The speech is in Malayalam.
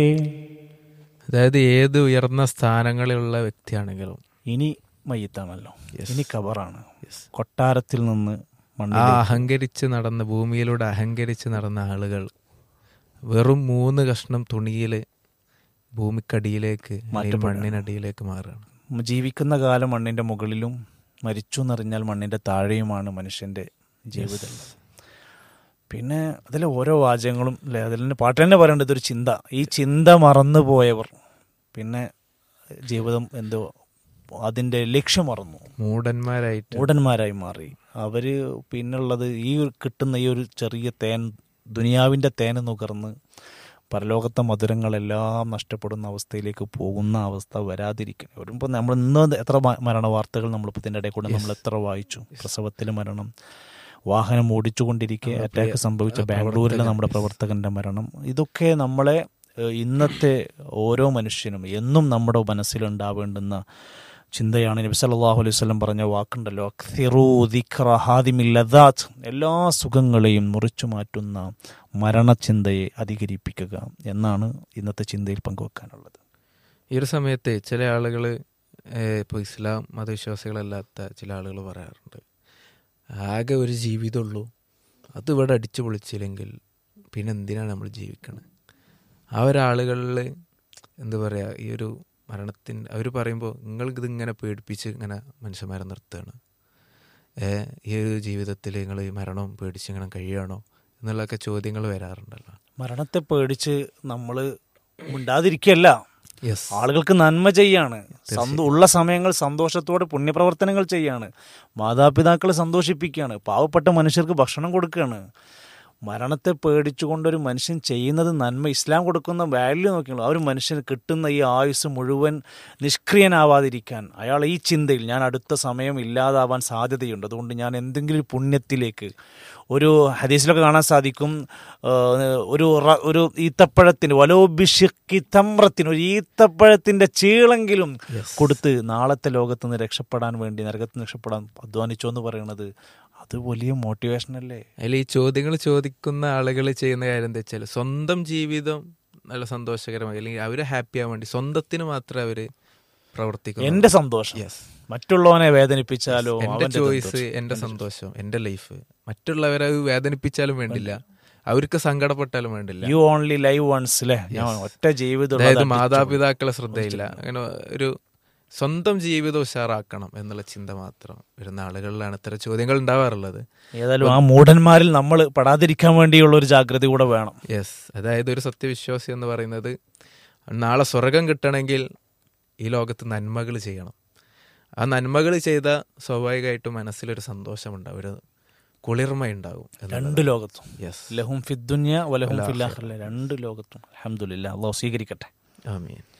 അതായത് ഏത് ഉയർന്ന സ്ഥാനങ്ങളിലുള്ള വ്യക്തിയാണെങ്കിലും ഇനി മയ്യത്താണല്ലോ Yes. ഇനി കബറാണ് Yes. കൊട്ടാരത്തിൽ നിന്ന് ആ മണ്ണിലേക്ക് അഹങ്കരിച്ച് നടന്ന ഭൂമിയിലൂടെ അഹങ്കരിച്ച് നടന്ന ആളുകൾ വെറും മൂന്ന് കഷ്ണം തുണിയിൽ ഭൂമിക്കടിയിലേക്ക് അല്ലെങ്കിൽ മാറ്റപ്പെടുകയാണ്. മണ്ണിനടിയിലേക്ക് മാറുകയാണ് ജീവിക്കുന്ന കാലം മണ്ണിന്റെ മുകളിലും മരിച്ചു എന്നറിഞ്ഞാൽ മണ്ണിന്റെ താഴെയുമാണ് മനുഷ്യന്റെ ജീവിതം പിന്നെ അതിലെ ഓരോ വാചകങ്ങളും അല്ലെ അതിൽ തന്നെ പാട്ട് തന്നെ പറയേണ്ടത് ഇതൊരു ചിന്ത ഈ ചിന്ത മറന്നു പോയവർ പിന്നെ ജീവിതം എന്തോ അതിന്റെ ലക്ഷ്യം മറന്നു മൂടന്മാരായിട്ട് മൂടന്മാരായി മാറി അവര് പിന്നുള്ളത് ഈ ഒരു കിട്ടുന്ന ഈ ഒരു ചെറിയ തേൻ ദുനിയാവിന്റെ തേൻ നുകർന്ന് പരലോകത്തെ മധുരങ്ങളെല്ലാം നഷ്ടപ്പെടുന്ന അവസ്ഥയിലേക്ക് പോകുന്ന അവസ്ഥ വരാതിരിക്കണം വരുമ്പോൾ നമ്മൾ ഇന്ന് എത്ര മ- മരണ വാർത്തകൾ നമ്മളിപ്പോൾ ഇതിൻ്റെ ഇടയിൽ കൂടെ നമ്മൾ എത്ര വായിച്ചു പ്രസവത്തിലെ മരണം വാഹനം ഓടിച്ചുകൊണ്ടിരിക്കെ അറ്റാക്ക് സംഭവിച്ച ബാംഗ്ലൂരിലെ നമ്മുടെ പ്രവർത്തകന്റെ മരണം ഇതൊക്കെ നമ്മളെ ഏഹ്, ഇന്നത്തെ ഓരോ മനുഷ്യനും എന്നും നമ്മുടെ മനസ്സിലുണ്ടാവേണ്ടുന്ന ചിന്തയാണ് നബി സല്ലല്ലാഹു അലൈഹി വസല്ലം പറഞ്ഞ വാക്കുണ്ടല്ലോ അക്സിറു ദിക്റ ഹാദിമിൽ ലദാത്ത് എല്ലാ സുഖങ്ങളെയും മുറിച്ചു മാറ്റുന്ന മരണചിന്തയെ അധികരിപ്പിക്കുക എന്നാണ് ഇന്നത്തെ ചിന്തയിൽ പങ്കുവെക്കാനുള്ളത് ഈ ഒരു സമയത്ത് ചില ആളുകൾ ഇപ്പോൾ ഇസ്ലാം മതവിശ്വാസികളല്ലാത്ത ചില ആളുകൾ പറയാറുണ്ട് ആകെ ഒരു ജീവിതമുള്ളൂ അത് ഇവിടെ അടിച്ചു പൊളിച്ചില്ലെങ്കിൽ പിന്നെ എന്തിനാണ് നമ്മൾ ജീവിക്കണത് ആ ഒരാളുകളിൽ എന്താ പറയുക ഈ ഒരു മരണത്തിൻ്റെ അവർ പറയുമ്പോൾ നിങ്ങൾക്ക് ഇതിങ്ങനെ പേടിപ്പിച്ച് ഇങ്ങനെ മനുഷ്യന്മാരെ നിർത്തുകയാണ് ഏ, ഈ ഒരു ജീവിതത്തിൽ നിങ്ങൾ ഈ മരണം പേടിച്ച് ഇങ്ങനെ കഴിയണോ എന്നുള്ളതൊക്കെ ചോദ്യങ്ങൾ വരാറുണ്ടല്ലോ മരണത്തെ പേടിച്ച് നമ്മൾ മിണ്ടാതിരിക്കല്ല യെസ് ആളുകൾക്ക് നന്മ ചെയ്യാണ് സന്തോ ഉള്ള സമയങ്ങൾ സന്തോഷത്തോടെ പുണ്യപ്രവർത്തനങ്ങൾ ചെയ്യാണ് മാതാപിതാക്കളെ സന്തോഷിപ്പിക്കുകയാണ് പാവപ്പെട്ട മനുഷ്യർക്ക് ഭക്ഷണം കൊടുക്കുകയാണ് മരണത്തെ പേടിച്ചുകൊണ്ടൊരു മനുഷ്യൻ ചെയ്യുന്നത് നന്മ ഇസ്ലാം കൊടുക്കുന്ന വാല്യൂ നോക്കിയുള്ളൂ ആ ഒരു മനുഷ്യന് കിട്ടുന്ന ഈ ആയുസ് മുഴുവൻ നിഷ്ക്രിയനാവാതിരിക്കാൻ അയാൾ ഈ ചിന്തയിൽ ഞാൻ അടുത്ത സമയം ഇല്ലാതാവാൻ സാധ്യതയുണ്ട് അതുകൊണ്ട് ഞാൻ എന്തെങ്കിലും ഒരു പുണ്യത്തിലേക്ക് ഒരു ഹദീസിലൊക്കെ കാണാൻ സാധിക്കും ആ, ഒരു റ- ഒരു ഈത്തപ്പഴത്തിന് വലോബിഷിക്കി തമ്രത്തിന് ഒരു ഈത്തപ്പഴത്തിന്റെ ചീളെങ്കിലും കൊടുത്ത് നാളത്തെ ലോകത്ത് നിന്ന് രക്ഷപ്പെടാൻ വേണ്ടി നരകത്തിൽ നിന്ന് രക്ഷപ്പെടാൻ അധ്വാനിച്ചോ എന്ന് പറയുന്നത് അത് വലിയ മോട്ടിവേഷൻ അല്ലേ അതിൽ ഈ ചോദ്യങ്ങൾ ചോദിക്കുന്ന ആളുകൾ ചെയ്യുന്ന കാര്യം എന്താ വെച്ചാൽ സ്വന്തം ജീവിതം നല്ല സന്തോഷകരമായി അല്ലെങ്കിൽ അവര് ഹാപ്പി ആവാൻ വേണ്ടി സ്വന്തത്തിന് മാത്രമേ അവര് പ്രവർത്തിക്കുന്നു എന്റെ സന്തോഷം യെസ് മറ്റുള്ളവനെ വേദനിപ്പിച്ചാലോ എന്റെ അവന്റെ ചോയ്സ് സന്തോഷം. എന്റെ സന്തോഷം എന്റെ ലൈഫ് മറ്റുള്ളവരെ അത് വേദനിപ്പിച്ചാലും വേണ്ടില്ല അവർക്ക് സങ്കടപ്പെട്ടാലും വേണ്ടില്ല യു ഓൺലി ലൈവ് വൺസ് അല്ലേ ഞാൻ ഒറ്റ ജീവിതം അതായത് മാതാപിതാക്കളെ ശ്രദ്ധയില്ല അങ്ങനെ ഒരു സ്വന്തം ജീവിതം ഉഷാറാക്കണം എന്നുള്ള ചിന്ത മാത്രം വരുന്ന ആളുകളിലാണ് ഇത്തരം ചോദ്യങ്ങൾ ഉണ്ടാവാറുള്ളത് ഏതായാലും ആ മൂഢന്മാരിൽ നമ്മൾ പെടാതിരിക്കാൻ വേണ്ടിയുള്ള ഒരു ജാഗ്രത കൂടെ വേണം യെസ് അതായത് ഒരു സത്യവിശ്വാസി എന്ന് പറയുന്നത് നാളെ സ്വർഗം കിട്ടണമെങ്കിൽ ഈ ലോകത്ത് നന്മകൾ ചെയ്യണം ആ നന്മകൾ ചെയ്ത സ്വാഭാവികമായിട്ടും മനസ്സിലൊരു സന്തോഷമുണ്ടാവും ഒരു കുളിർമ ഉണ്ടാവും രണ്ട് ലോകത്തും യെസ് ലഹും ഫിദ്ദുന്യ വലഹും ഫില്ലാഹറിലെ രണ്ട് ലോകത്തും അലഹമുല്ല അള്ളാഹു സ്വീകരിക്കട്ടെ ആമീൻ